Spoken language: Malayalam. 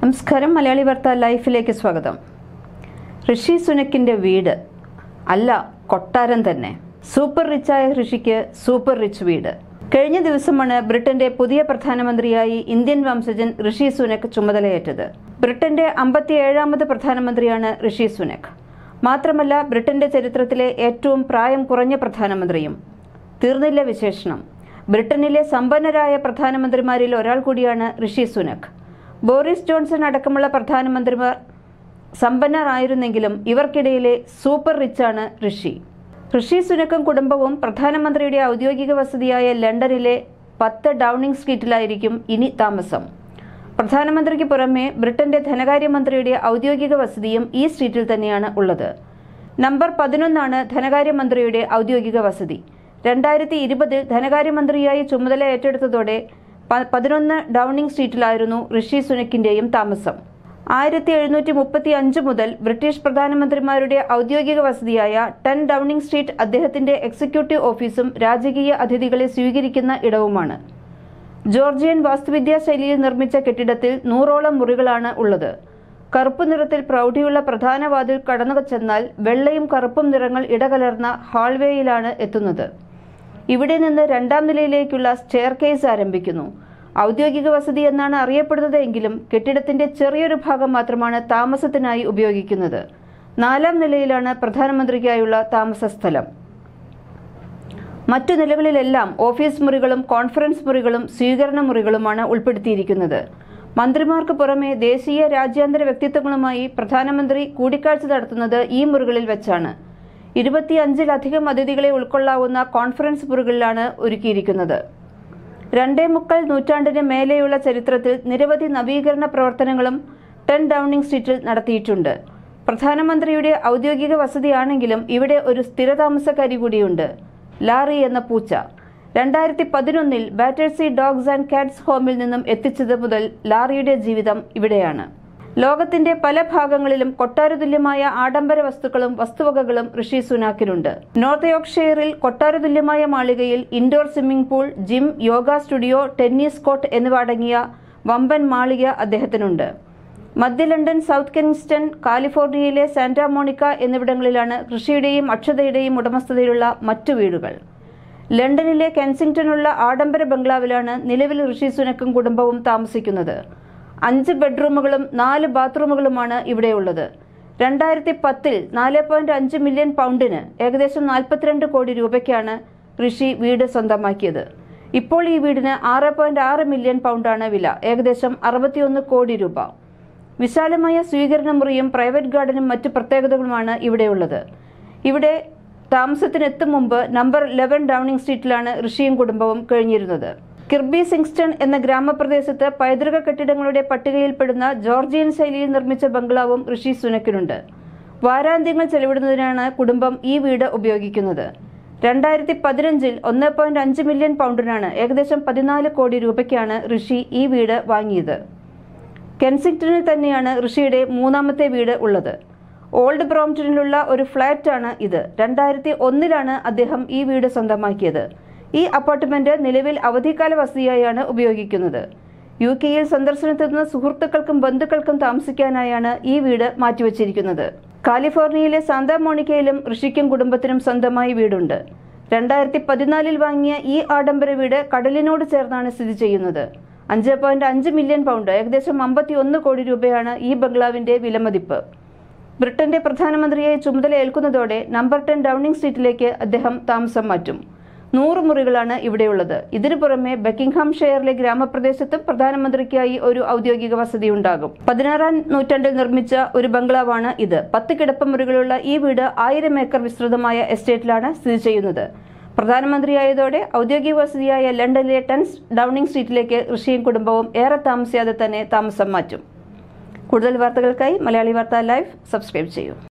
നമസ്കാരം മലയാളി വാർത്ത ലൈഫിലേക്ക് സ്വാഗതം ഋഷി സുനക്കിന്റെ വീട് അല്ല കൊട്ടാരം തന്നെ സൂപ്പർ റിച്ചായ ഋഷിക്ക് സൂപ്പർ റിച്ച് വീട് കഴിഞ്ഞ ദിവസമാണ് ബ്രിട്ടന്റെ പുതിയ പ്രധാനമന്ത്രിയായി ഇന്ത്യൻ വംശജൻ ഋഷി സുനക് ചുമതലയേറ്റത് ബ്രിട്ടന്റെ അമ്പത്തിയേഴാമത് പ്രധാനമന്ത്രിയാണ് ഋഷി സുനക് മാത്രമല്ല ബ്രിട്ടന്റെ ചരിത്രത്തിലെ ഏറ്റവും പ്രായം കുറഞ്ഞ പ്രധാനമന്ത്രിയും തീർന്നില്ല വിശേഷണം ബ്രിട്ടനിലെ സമ്പന്നരായ പ്രധാനമന്ത്രിമാരിൽ ഒരാൾ കൂടിയാണ് ഋഷി സുനക് ബോറിസ് ജോൺസൺ അടക്കമുള്ള പ്രധാനമന്ത്രിമാർ സമ്പന്നരായിരുന്നെങ്കിലും ഇവർക്കിടയിലെ സൂപ്പർ റിച്ചാണ് ഋഷി ഋഷി സുനക്കും കുടുംബവും പ്രധാനമന്ത്രിയുടെ ഔദ്യോഗിക വസതിയായ ലണ്ടനിലെ പത്ത് ഡൗണിംഗ് സ്ട്രീറ്റിലായിരിക്കും ഇനി താമസം പ്രധാനമന്ത്രിക്ക് പുറമെ ബ്രിട്ടന്റെ ധനകാര്യമന്ത്രിയുടെ ഔദ്യോഗിക വസതിയും ഈ സ്ട്രീറ്റിൽ തന്നെയാണ് ഉള്ളത് നമ്പർ പതിനൊന്നാണ് ധനകാര്യമന്ത്രിയുടെ ഔദ്യോഗിക വസതി രണ്ടായിരത്തി ഇരുപതിൽ ധനകാര്യമന്ത്രിയായി ചുമതല ഏറ്റെടുത്തതോടെ പ- പതിനൊന്ന് ഡൗണിംഗ് സ്ട്രീറ്റിലായിരുന്നു ഋഷി സുനക്കിന്റെയും താമസം ആയിരത്തി എഴുന്നൂറ്റി മുപ്പത്തി അഞ്ച് മുതൽ ബ്രിട്ടീഷ് പ്രധാനമന്ത്രിമാരുടെ ഔദ്യോഗിക വസതിയായ ടെൻ ഡൗണിംഗ് സ്ട്രീറ്റ് അദ്ദേഹത്തിന്റെ എക്സിക്യൂട്ടീവ് ഓഫീസും രാജകീയ അതിഥികളെ സ്വീകരിക്കുന്ന ഇടവുമാണ് ജോർജിയൻ വാസ്തുവിദ്യാ ശൈലിയിൽ നിർമ്മിച്ച കെട്ടിടത്തിൽ നൂറോളം മുറികളാണ് ഉള്ളത് കറുപ്പ് നിറത്തിൽ പ്രൗഢിയുള്ള പ്രധാന വാതിൽ കടന്നു ചെന്നാൽ വെള്ളയും കറുപ്പും നിറങ്ങൾ ഇടകലർന്ന ഹാൾവേയിലാണ് എത്തുന്നത് ഇവിടെ നിന്ന് രണ്ടാം നിലയിലേക്കുള്ള സ്റ്റെയർ കേസ് ആരംഭിക്കുന്നു ഔദ്യോഗിക വസതി എന്നാണ് അറിയപ്പെടുന്നത് എങ്കിലും കെട്ടിടത്തിന്റെ ചെറിയൊരു ഭാഗം മാത്രമാണ് താമസത്തിനായി ഉപയോഗിക്കുന്നത് നാലാം നിലയിലാണ് പ്രധാനമന്ത്രിക്കായുള്ള താമസ സ്ഥലം മറ്റു നിലകളിലെല്ലാം ഓഫീസ് മുറികളും കോൺഫറൻസ് മുറികളും സ്വീകരണ മുറികളുമാണ് ഉൾപ്പെടുത്തിയിരിക്കുന്നത് മന്ത്രിമാർക്ക് പുറമെ ദേശീയ രാജ്യാന്തര വ്യക്തിത്വങ്ങളുമായി പ്രധാനമന്ത്രി കൂടിക്കാഴ്ച നടത്തുന്നത് ഈ മുറികളിൽ വെച്ചാണ് ഇരുപത്തിയഞ്ചിലധികം അതിഥികളെ ഉൾക്കൊള്ളാവുന്ന കോൺഫറൻസ് മുറികളിലാണ് ഒരുക്കിയിരിക്കുന്നത് രണ്ടേ മുക്കാൽ നൂറ്റാണ്ടിന് മേലെയുള്ള ചരിത്രത്തിൽ നിരവധി നവീകരണ പ്രവർത്തനങ്ങളും ടെൻ ഡൗണിംഗ് സ്ട്രീറ്റിൽ നടത്തിയിട്ടുണ്ട് പ്രധാനമന്ത്രിയുടെ ഔദ്യോഗിക വസതിയാണെങ്കിലും ഇവിടെ ഒരു സ്ഥിരതാമസക്കാരി കൂടിയുണ്ട് ലാറി എന്ന പൂച്ച രണ്ടായിരത്തി പതിനൊന്നിൽ ബാറ്റേഴ്സി ഡോഗ്സ് ആൻഡ് കാറ്റ്സ് ഹോമിൽ നിന്നും എത്തിച്ചത് മുതൽ ലാറിയുടെ ജീവിതം ഇവിടെയാണ് ലോകത്തിന്റെ പല ഭാഗങ്ങളിലും കൊട്ടാരതുല്യമായ ആഡംബര വസ്തുക്കളും വസ്തുവകകളും ഋഷി സുനാക്കിനുണ്ട് നോർത്ത് യോർക്ക്ഷയറിൽ കൊട്ടാരതുല്യമായ മാളികയിൽ indoor swimming pool gym yoga studio tennis court എന്നിവ അടങ്ങിയ വമ്പൻ മാളിക അദ്ദേഹത്തിനുണ്ട് മധ്യ ലണ്ടൻ സൗത്ത് കെൻസ്റ്റൺ കാലിഫോർണിയയിലെ സാന്റാ മോണിക്ക എന്നിവിടങ്ങളിലാണ് കൃഷിയുടെയും അക്ഷതയുടെയും ഉടമസ്ഥതയിലുള്ള മറ്റു വീടുകൾ ലണ്ടനിലെ കെൻസിംഗ്ടണിലുള്ള ആഡംബര ബംഗ്ലാവിലാണ് നിലവിൽ ഋഷി സുനക്കും കുടുംബവും താമസിക്കുന്നത് അഞ്ച് ബെഡ്റൂമുകളും നാല് ബാത്റൂമുകളുമാണ് ഇവിടെയുള്ളത് രണ്ടായിരത്തി പത്തിൽ നാല് പോയിന്റ് അഞ്ച് മില്യൺ പൗണ്ടിന് ഏകദേശം നാൽപ്പത്തിരണ്ട് കോടി രൂപയ്ക്കാണ് ഋഷി വീട് സ്വന്തമാക്കിയത് ഇപ്പോൾ ഈ വീടിന് ആറ് പോയിന്റ് ആറ് മില്യൺ പൗണ്ടാണ് വില ഏകദേശം അറുപത്തിയൊന്ന് കോടി രൂപ വിശാലമായ സ്വീകരണ മുറിയും പ്രൈവറ്റ് ഗാർഡനും മറ്റ് പ്രത്യേകതകളുമാണ് ഇവിടെയുള്ളത് ഇവിടെ താമസത്തിനെത്തും മുമ്പ് നമ്പർ ലെവൻ ഡൗണിംഗ് സ്ട്രീറ്റിലാണ് ഋഷിയും കുടുംബവും കഴിഞ്ഞിരുന്നത് കിർബി സിങ്സ്റ്റൺ എന്ന ഗ്രാമപ്രദേശത്ത് പൈതൃക കെട്ടിടങ്ങളുടെ പട്ടികയിൽപ്പെടുന്ന ജോർജിയൻ ശൈലിയിൽ നിർമ്മിച്ച ബംഗ്ലാവും ഋഷി സുനക്കിനുണ്ട് വാരാന്ത്യങ്ങൾ ചെലവിടുന്നതിനാണ് കുടുംബം ഈ വീട് ഉപയോഗിക്കുന്നത് രണ്ടായിരത്തി പതിനഞ്ചിൽ ഒന്ന് പോയിന്റ് അഞ്ച് മില്യൺ പൗണ്ടിനാണ് ഏകദേശം പതിനാല് കോടി രൂപയ്ക്കാണ് ഋഷി ഈ വീട് വാങ്ങിയത് കെൻസിംഗ്ടണിൽ തന്നെയാണ് ഋഷിയുടെ മൂന്നാമത്തെ വീട് ഉള്ളത് ഓൾഡ് ബ്രോംപ്ടണിലുള്ള ഒരു ഫ്ലാറ്റാണ് ഇത് രണ്ടായിരത്തി ഒന്നിലാണ് അദ്ദേഹം ഈ വീട് സ്വന്തമാക്കിയത് ഈ അപ്പാർട്ട്മെന്റ് നിലവിൽ അവധിക്കാല വസതിയായാണ് ഉപയോഗിക്കുന്നത് യു കെയിൽ സന്ദർശനത്തെത്തുന്ന സുഹൃത്തുക്കൾക്കും ബന്ധുക്കൾക്കും താമസിക്കാനായാണ് ഈ വീട് മാറ്റിവെച്ചിരിക്കുന്നത് കാലിഫോർണിയയിലെ സാന്താ മോണിക്കയിലും ഋഷിക്കും കുടുംബത്തിനും സ്വന്തമായി വീടുണ്ട് രണ്ടായിരത്തി പതിനാലിൽ വാങ്ങിയ ഈ ആഡംബര വീട് കടലിനോട് ചേർന്നാണ് സ്ഥിതി ചെയ്യുന്നത് അഞ്ച് പോയിന്റ് അഞ്ച് മില്യൺ പൗണ്ട് ഏകദേശം അമ്പത്തി ഒന്ന് കോടി രൂപയാണ് ഈ ബംഗ്ലാവിന്റെ വിലമതിപ്പ് ബ്രിട്ടന്റെ പ്രധാനമന്ത്രിയായി ചുമതല ഏൽക്കുന്നതോടെ നമ്പർ ടെൻ ഡൗണിംഗ് സ്ട്രീറ്റിലേക്ക് അദ്ദേഹം താമസം മാറ്റും നൂറ് മുറികളാണ് ഇവിടെയുള്ളത് ഇതിനു പുറമെ ബക്കിംഗ്ഹാം ഷെയറിലെ ഗ്രാമപ്രദേശത്തും പ്രധാനമന്ത്രിക്കായി ഒരു ഔദ്യോഗിക വസതി ഉണ്ടാകും പതിനാറാം നൂറ്റാണ്ടിൽ നിർമ്മിച്ച ഒരു ബംഗ്ലാവാണ് ഇത് പത്ത് കിടപ്പമുറികളുള്ള ഈ വീട് ആയിരം ഏക്കർ വിസ്തൃതമായ എസ്റ്റേറ്റിലാണ് സ്ഥിതി ചെയ്യുന്നത് പ്രധാനമന്ത്രിയായതോടെ ഔദ്യോഗിക വസതിയായ ലണ്ടനിലെ ടെൻസ് ഡൗണിംഗ് സ്ട്രീറ്റിലേക്ക് ഋഷിയും കുടുംബവും ഏറെ താമസിയാതെ തന്നെ താമസം മാറ്റും കൂടുതൽ വാർത്തകൾക്കായി മലയാളി വാർത്ത ലൈവ് സബ്സ്ക്രൈബ് ചെയ്യൂ